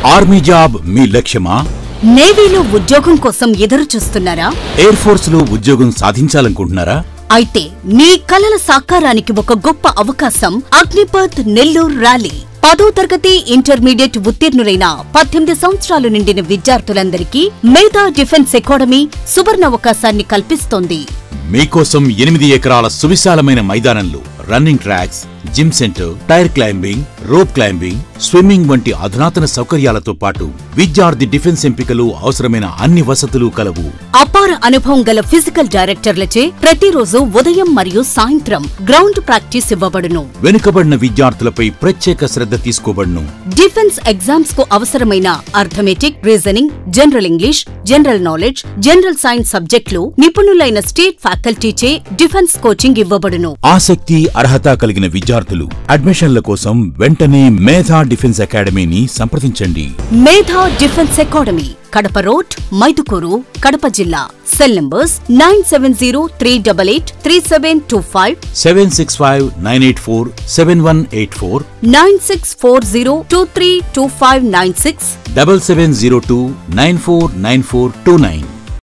army job మీ లక్ష్యమా నేవీలో ఉద్యోగం కోసం ఎదురు చూస్తున్నారా ఎయిర్ ఫోర్స్ లో ఉద్యోగం సాధించాలనుకుంటున్నారా అయితే మీ కలల సాకారానికి ఒక గొప్ప అవకాశం అగ్నిపథ్ నెల్లూరు ర్యాలీ పదో తరగతి ఇంటర్మీడియట్ ఉత్తీర్ణులైన పద్దెనిమిది సంవత్సరాలు నిండిన విద్యార్థులందరికీ మేధా డిఫెన్స్ అకాడమీ సువర్ణావకాశాన్ని కల్పిస్తోంది మీకోసం ఎనిమిది ఎకరాల సువిశాలమైన మైదానంలో running tracks gym centre tyre climbing rope climbing swimming వంటి అధునాతన సౌకర్యాలతో పాటు విద్యార్థి డిఫెన్స్ ఎంపికలు అవసరమైన అన్ని వసతులు కలవు అపార అనుభవం గల ఫిజికల్ డైరెక్టర్లచే ప్రతిరోజు ఉదయం మరియు సాయంత్రం గ్రౌండ్ ప్రాక్టీస్ ఇవ్వబడును వెనుకబడిన విద్యార్థులపై ప్రత్యేక శ్రద్ధ తీసుకోబడును డిఫెన్స్ ఎగ్జామ్స్ కు అవసరమైన arithmetic reasoning general English general knowledge general science సబ్జెక్టులు నిపుణులైన స్టేట్ ఫ్యాకల్టీచే డిఫెన్స్ కోచింగ్ ఇవ్వబడును ఆసక్తి అర్హత కలిగిన విద్యార్థులు అడ్మిషన్ల కోసం వెంటనే మేధా డిఫెన్స్ అకాడమీని సంప్రదించండి Medha defence academy Kadapa road Mydukur Kadapa జిల్లా cell numbers nine seven zero three double eight three seven two five seven six five nine eight four seven one eight four nine six four zero two three two five nine six double seven zero two nine four nine four two nine